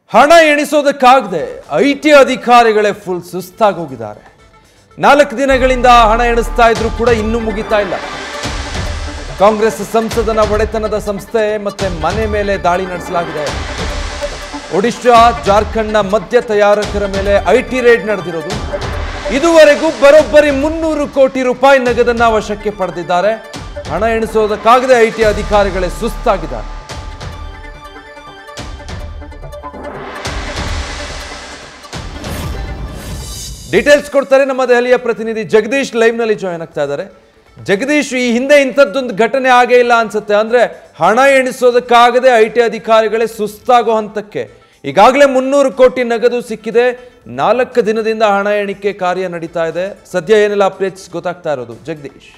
ಹಣ ಎಣಿಸೋದಕ್ಕಾಗದೆ I T ಅಧಿಕಾರಿಗಳೇ ಫುಲ್ ಸುಸ್ತಾಗೋಗಿದ್ದಾರೆ ನಾಲ್ಕು ದಿನಗಳಿಂದ ಹಣ ಎಣಿಸ್ತಾ ಇದ್ರು ಕೂಡ ಇನ್ನೂ ಮುಗಿತಾ ಇಲ್ಲ ಕಾಂಗ್ರೆಸ್ ಸಂಸದನ ಒಡೆತನದ ಸಂಸ್ಥೆ ಮತ್ತೆ ಮನೆ ಮೇಲೆ ದಾಳಿ ನಡೆಸಲಾಗಿದೆ ಒಡಿಶಾ ಜಾರ್ಖಂಡ್ನ ಮದ್ಯ ತಯಾರಕರ ಮೇಲೆ ಐ ಟಿ ರೇಡ್ ನಡೆದಿರೋದು ಇದುವರೆಗೂ ಬರೋಬ್ಬರಿ ಮುನ್ನೂರು ಕೋಟಿ ರೂಪಾಯಿ ನಗದನ್ನ ವಶಕ್ಕೆ ಪಡೆದಿದ್ದಾರೆ ಹಣ ಎಣಿಸೋದಕ್ಕಾಗದೆ ಐ ಟಿ ಅಧಿಕಾರಿಗಳೇ ಸುಸ್ತಾಗಿದ್ದಾರೆ ಡೀಟೇಲ್ಸ್ ಕೊಡ್ತಾರೆ ನಮ್ಮ ದೆಹಲಿಯ ಪ್ರತಿನಿಧಿ ಜಗದೀಶ್ ಲೈವ್ ನಲ್ಲಿ ಜಾಯ್ನ್ ಆಗ್ತಾ ಇದ್ದಾರೆ ಜಗದೀಶ್ ಈ ಹಿಂದೆ ಇಂಥದ್ದೊಂದು ಘಟನೆ ಆಗೇ ಇಲ್ಲ ಅನ್ಸುತ್ತೆ ಅಂದ್ರೆ ಹಣ ಎಣಿಸೋದಕ್ಕಾಗದೆ ಐ ಟಿ ಅಧಿಕಾರಿಗಳೇ ಸುಸ್ತಾಗೋ ಹಂತಕ್ಕೆ ಈಗಾಗಲೇ ಮುನ್ನೂರು ಕೋಟಿ ನಗದು ಸಿಕ್ಕಿದೆ ನಾಲ್ಕು ದಿನದಿಂದ ಹಣ ಎಣಿಕೆ ಕಾರ್ಯ ನಡೀತಾ ಇದೆ ಸದ್ಯ ಏನೆಲ್ಲ ಅಪ್ಡೇಟ್ಸ್ ಗೊತ್ತಾಗ್ತಾ ಇರೋದು ಜಗದೀಶ್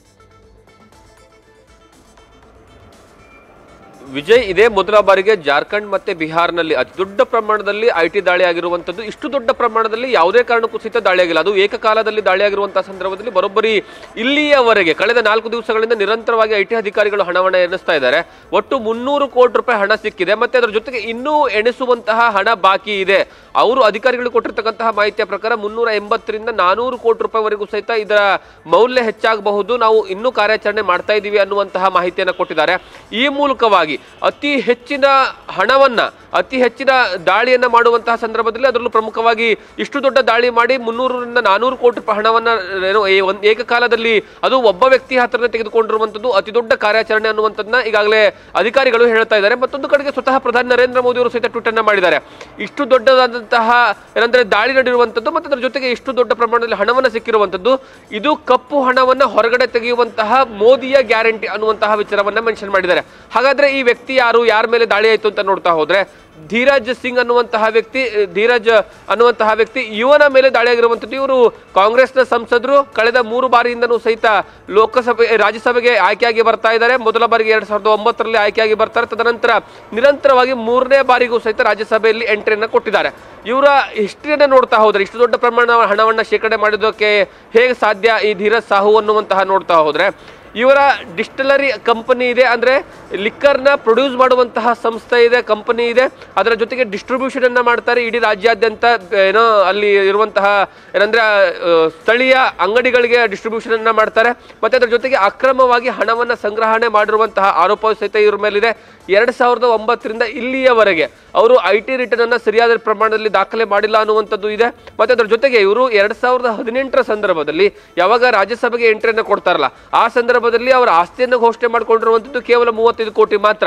ವಿಜಯ್ ಇದೇ ಮೊದಲ ಬಾರಿಗೆ ಜಾರ್ಖಂಡ್ ಮತ್ತೆ ಬಿಹಾರ್ನಲ್ಲಿ ಅತಿ ದೊಡ್ಡ ಪ್ರಮಾಣದಲ್ಲಿ ಐ ಟಿ ದಾಳಿ ಆಗಿರುವಂತದ್ದು ಇಷ್ಟು ದೊಡ್ಡ ಪ್ರಮಾಣದಲ್ಲಿ ಯಾವುದೇ ಕಾರಣಕ್ಕೂ ಸಹಿತ ದಾಳಿ ಆಗಿಲ್ಲ ಅದು ಏಕಕಾಲದಲ್ಲಿ ದಾಳಿ ಆಗಿರುವಂತಹ ಸಂದರ್ಭದಲ್ಲಿ ಬರೋಬ್ಬರಿ ಇಲ್ಲಿಯವರೆಗೆ ಕಳೆದ ನಾಲ್ಕು ದಿವಸಗಳಿಂದ ನಿರಂತರವಾಗಿ ಐ ಟಿ ಅಧಿಕಾರಿಗಳು ಹಣವನ್ನು ಎಣಿಸ್ತಾ ಇದ್ದಾರೆ ಒಟ್ಟು ಮುನ್ನೂರು ಕೋಟಿ ರೂಪಾಯಿ ಹಣ ಸಿಕ್ಕಿದೆ ಮತ್ತೆ ಅದರ ಜೊತೆಗೆ ಇನ್ನೂ ಎಣಿಸುವಂತಹ ಹಣ ಬಾಕಿ ಇದೆ ಅವರು ಅಧಿಕಾರಿಗಳು ಕೊಟ್ಟಿರ್ತಕ್ಕಂತಹ ಮಾಹಿತಿಯ ಪ್ರಕಾರ ಮುನ್ನೂರ ಎಂಬತ್ತರಿಂದ ನಾನೂರು ಕೋಟಿ ರೂಪಾಯಿವರೆಗೂ ಸಹಿತ ಇದರ ಮೌಲ್ಯ ಹೆಚ್ಚಾಗಬಹುದು ನಾವು ಇನ್ನೂ ಕಾರ್ಯಾಚರಣೆ ಮಾಡ್ತಾ ಇದ್ದೀವಿ ಅನ್ನುವಂತಹ ಮಾಹಿತಿಯನ್ನು ಕೊಟ್ಟಿದ್ದಾರೆ ಈ ಮೂಲಕವಾಗಿ ಅತಿ ಹೆಚ್ಚಿನ ಹಣವನ್ನ ಅತಿ ಹೆಚ್ಚಿನ ದಾಳಿಯನ್ನ ಮಾಡುವಂತಹ ಸಂದರ್ಭದಲ್ಲಿ ಅದರಲ್ಲೂ ಪ್ರಮುಖವಾಗಿ ಇಷ್ಟು ದೊಡ್ಡ ದಾಳಿ ಮಾಡಿ ಮುನ್ನೂರರಿಂದ ನಾನೂರು ಕೋಟಿ ರೂಪಾಯಿ ಹಣವನ್ನ ಏನೋ ಏ- ಒಂದ್ ಏಕಕಾಲದಲ್ಲಿ ಅದು ಒಬ್ಬ ವ್ಯಕ್ತಿ ಹತ್ರನೇ ತೆಗೆದುಕೊಂಡಿರುವಂತದ್ದು ಅತಿ ದೊಡ್ಡ ಕಾರ್ಯಾಚರಣೆ ಅನ್ನುವಂಥದ್ದನ್ನ ಈಗಾಗಲೇ ಅಧಿಕಾರಿಗಳು ಹೇಳ್ತಾ ಇದ್ದಾರೆ ಮತ್ತೊಂದು ಕಡೆಗೆ ಸ್ವತಃ ಪ್ರಧಾನಿ ನರೇಂದ್ರ ಮೋದಿ ಅವರು ಸಹಿತ ಟ್ವೀಟ್ ಅನ್ನ ಮಾಡಿದ್ದಾರೆ ಇಷ್ಟು ದೊಡ್ಡದಾದಂತಹ ಏನಂದ್ರೆ ದಾಳಿ ನಡೆಯುವಂಥದ್ದು ಮತ್ತೆ ಅದರ ಜೊತೆಗೆ ಇಷ್ಟು ದೊಡ್ಡ ಪ್ರಮಾಣದಲ್ಲಿ ಹಣವನ್ನ ಸಿಕ್ಕಿರುವಂಥದ್ದು ಇದು ಕಪ್ಪು ಹಣವನ್ನ ಹೊರಗಡೆ ತೆಗೆಯುವಂತಹ ಮೋದಿಯ ಗ್ಯಾರಂಟಿ ಅನ್ನುವಂತಹ ವಿಚಾರವನ್ನ ಮೆನ್ಷನ್ ಮಾಡಿದ್ದಾರೆ ಹಾಗಾದ್ರೆ ಈ ವ್ಯಕ್ತಿ ಯಾರು ಯಾರ ಮೇಲೆ ದಾಳಿ ಆಯ್ತು ಅಂತ ನೋಡ್ತಾ ಹೋದ್ರೆ ಧೀರಜ್ ಸಿಂಗ್ ಅನ್ನುವಂತಹ ವ್ಯಕ್ತಿ ಧೀರಜ್ ಅನ್ನುವಂತಹ ವ್ಯಕ್ತಿ ಇವನ ಮೇಲೆ ದಾಳಿ ಆಗಿರುವಂಥದ್ದು ಇವರು ಕಾಂಗ್ರೆಸ್ನ ಸಂಸದರು ಕಳೆದ ಮೂರು ಬಾರಿಯಿಂದನೂ ಸಹಿತ ಲೋಕಸಭೆ ರಾಜ್ಯಸಭೆಗೆ ಆಯ್ಕೆಯಾಗಿ ಬರ್ತಾ ಇದ್ದಾರೆ ಮೊದಲ ಬಾರಿಗೆ ಎರಡ್ ಸಾವಿರದ ಒಂಬತ್ತರಲ್ಲಿ ಆಯ್ಕೆಯಾಗಿ ಬರ್ತಾರೆ ತದನಂತರ ನಿರಂತರವಾಗಿ ಮೂರನೇ ಬಾರಿಗೂ ಸಹಿತ ರಾಜ್ಯಸಭೆಯಲ್ಲಿ ಎಂಟ್ರಿಯನ್ನ ಕೊಟ್ಟಿದ್ದಾರೆ ಇವರ ಹಿಸ್ಟ್ರಿಯನ್ನ ನೋಡ್ತಾ ಹೋದ್ರೆ ಇಷ್ಟು ದೊಡ್ಡ ಪ್ರಮಾಣ ಹಣವನ್ನ ಶೇಖರಣೆ ಮಾಡೋದಕ್ಕೆ ಹೇಗೆ ಸಾಧ್ಯ ಈ ಧೀರಜ್ ಸಾಹು ಅನ್ನುವಂತಹ ನೋಡ್ತಾ ಹೋದ್ರೆ ಇವರ ಡಿಸ್ಟಿಲರಿ ಕಂಪನಿ ಇದೆ ಅಂದ್ರೆ ಲಿಕ್ಕರ್ನ ಪ್ರೊಡ್ಯೂಸ್ ಮಾಡುವಂತಹ ಸಂಸ್ಥೆ ಇದೆ ಕಂಪನಿ ಇದೆ ಅದರ ಜೊತೆಗೆ ಡಿಸ್ಟ್ರಿಬ್ಯೂಷನ್ ಅನ್ನ ಮಾಡ್ತಾರೆ ಇಡೀ ರಾಜ್ಯಾದ್ಯಂತ ಏನೋ ಅಲ್ಲಿ ಇರುವಂತಹ ಏನಂದ್ರೆ ಆ, ಸ್ಥಳೀಯ ಅಂಗಡಿಗಳಿಗೆ ಡಿಸ್ಟ್ರಿಬ್ಯೂಷನ್ ಅನ್ನ ಮಾಡ್ತಾರೆ ಮತ್ತೆ ಅದರ ಜೊತೆಗೆ ಅಕ್ರಮವಾಗಿ ಹಣವನ್ನ ಸಂಗ್ರಹಣೆ ಮಾಡಿರುವಂತಹ ಆರೋಪ ಸಹಿತ ಇವ್ರ ಮೇಲಿದೆ ಎರಡ್ ಸಾವಿರದ ಒಂಬತ್ತರಿಂದ ಇಲ್ಲಿಯವರೆಗೆ ಅವರು ಐ ಟಿ ರಿಟರ್ನ್ ಅನ್ನ ಸರಿಯಾದ ಪ್ರಮಾಣದಲ್ಲಿ ದಾಖಲೆ ಮಾಡಿಲ್ಲ ಅನ್ನುವಂಥದ್ದು ಇದೆ ಮತ್ತೆ ಅದರ ಜೊತೆಗೆ ಇವರು ಎರಡ್ ಸಾವಿರದ ಹದಿನೆಂಟರ ಸಂದರ್ಭದಲ್ಲಿ ಯಾವಾಗ ರಾಜ್ಯಸಭೆಗೆ ಎಂಟ್ರಿಯನ್ನು ಕೊಡ್ತಾರಲ್ಲ ಆ ಸಂದರ್ಭದಲ್ಲಿ ಅವರ ಆಸ್ತಿಯನ್ನು ಘೋಷಣೆ ಮಾಡಿಕೊಂಡಿರುವಂಥದ್ದು ಕೇವಲ ಮೂವತ್ತೈದು ಕೋಟಿ ಮಾತ್ರ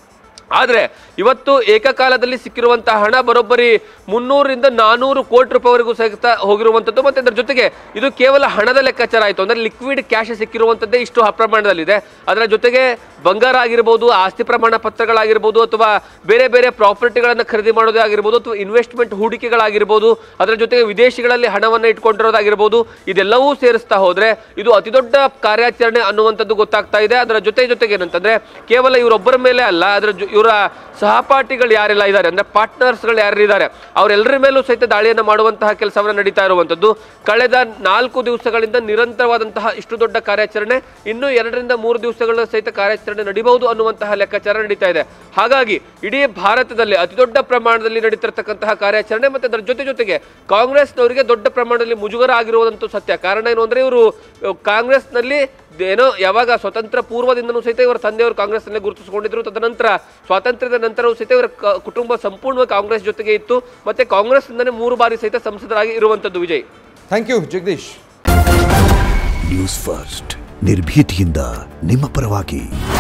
ಆದ್ರೆ ಇವತ್ತು ಏಕಕಾಲದಲ್ಲಿ ಸಿಕ್ಕಿರುವಂತಹ ಹಣ ಬರೋಬ್ಬರಿ ಮುನ್ನೂರರಿಂದ ನಾನೂರು ಕೋಟಿ ರೂಪಾಯಿವರೆಗೂ ಸಹಿತ ಹೋಗಿರುವಂಥದ್ದು ಮತ್ತೆ ಅದರ ಜೊತೆಗೆ ಇದು ಕೇವಲ ಹಣದ ಲೆಕ್ಕಾಚಾರ ಆಯಿತು ಅಂದ್ರೆ ಲಿಕ್ವಿಡ್ ಕ್ಯಾಶ್ ಸಿಕ್ಕಿರುವಂಥದ್ದೇ ಇಷ್ಟು ಪ್ರಮಾಣದಲ್ಲಿದೆ ಅದರ ಜೊತೆಗೆ ಬಂಗಾರ ಆಗಿರ್ಬೋದು ಆಸ್ತಿ ಪ್ರಮಾಣ ಪತ್ರಗಳಾಗಿರ್ಬೋದು ಅಥವಾ ಬೇರೆ ಬೇರೆ ಪ್ರಾಪರ್ಟಿಗಳನ್ನು ಖರೀದಿ ಮಾಡೋದೇ ಆಗಿರ್ಬೋದು ಅಥವಾ ಇನ್ವೆಸ್ಟ್ಮೆಂಟ್ ಹೂಡಿಕೆಗಳಾಗಿರ್ಬೋದು ಅದರ ಜೊತೆಗೆ ವಿದೇಶಿಗಳಲ್ಲಿ ಹಣವನ್ನು ಇಟ್ಕೊಂಡಿರೋದಾಗಿರ್ಬೋದು ಇದೆಲ್ಲವೂ ಸೇರಿಸ್ತಾ ಹೋದ್ರೆ ಇದು ಅತಿ ದೊಡ್ಡ ಕಾರ್ಯಾಚರಣೆ ಅನ್ನುವಂಥದ್ದು ಗೊತ್ತಾಗ್ತಾ ಇದೆ ಅದರ ಜೊತೆ ಜೊತೆಗೆ ಏನಂತಂದ್ರೆ ಕೇವಲ ಇವರೊಬ್ಬರ ಮೇಲೆ ಅಲ್ಲ ಅದರ ಜೊ- ಇವರ ಸಹಪಾಠಿಗಳು ಯಾರೆಲ್ಲ ಇದ್ದಾರೆ ಅಂದ್ರೆ ಪಾರ್ಟ್ನರ್ಸ್ಗಳು ಯಾರಿದ್ದಾರೆ ಅವರೆಲ್ಲರ ಮೇಲೂ ಸಹಿತ ದಾಳಿಯನ್ನು ಮಾಡುವಂತಹ ಕೆಲಸವನ್ನು ನಡೀತಾ ಇರುವಂಥದ್ದು ಕಳೆದ ನಾಲ್ಕು ದಿವಸಗಳಿಂದ ನಿರಂತರವಾದಂತಹ ಇಷ್ಟು ದೊಡ್ಡ ಕಾರ್ಯಾಚರಣೆ ಇನ್ನು ಎರಡರಿಂದ ಮೂರು ದಿವಸಗಳ ಸಹಿತ ಕಾರ್ಯಾಚರಣೆ ನಡೀಬಹುದು ಅನ್ನುವಂತಹ ಲೆಕ್ಕಾಚಾರ ನಡೀತಾ ಇದೆ ಹಾಗಾಗಿ ಇಡೀ ಭಾರತದಲ್ಲಿ ಅತಿ ದೊಡ್ಡ ಪ್ರಮಾಣದಲ್ಲಿ ನಡೀತಿರ್ತಕ್ಕಂತಹ ಕಾರ್ಯಾಚರಣೆ ಮತ್ತೆ ಅದರ ಜೊತೆ ಜೊತೆಗೆ ಕಾಂಗ್ರೆಸ್ನವರಿಗೆ ದೊಡ್ಡ ಪ್ರಮಾಣದಲ್ಲಿ ಮುಜುಗರ ಆಗಿರುವುದಂತೂ ಸತ್ಯ ಕಾರಣ ಏನು ಅಂದ್ರೆ ಇವರು ಕಾಂಗ್ರೆಸ್ನಲ್ಲಿ ಏನೋ ಯಾವಾಗ ಸ್ವತಂತ್ರ ಪೂರ್ವದಿಂದನೂ ಸಹಿತ ಇವರ ತಂದೆಯವರು ಕಾಂಗ್ರೆಸ್ನಲ್ಲಿ ಗುರುತಿಸಿಕೊಂಡಿದ್ರು ತದನಂತರ ಸ್ವಾತಂತ್ರ್ಯದ ನಂತರವೂ ಸಹಿತ ಇವರ ಕ- ಕುಟುಂಬ ಸಂಪೂರ್ಣವಾಗಿ ಕಾಂಗ್ರೆಸ್ ಜೊತೆಗೆ ಇತ್ತು ಮತ್ತೆ ಕಾಂಗ್ರೆಸ್ನಿಂದನೇ ಮೂರು ಬಾರಿ ಸಹಿತ ಸಂಸದರಾಗಿ ಇರುವಂತದ್ದು Vijay thank you Jagadish news first ನಿರ್ಭೀತಿಯಿಂದ ನಿಮ್ಮ ಪರವಾಗಿ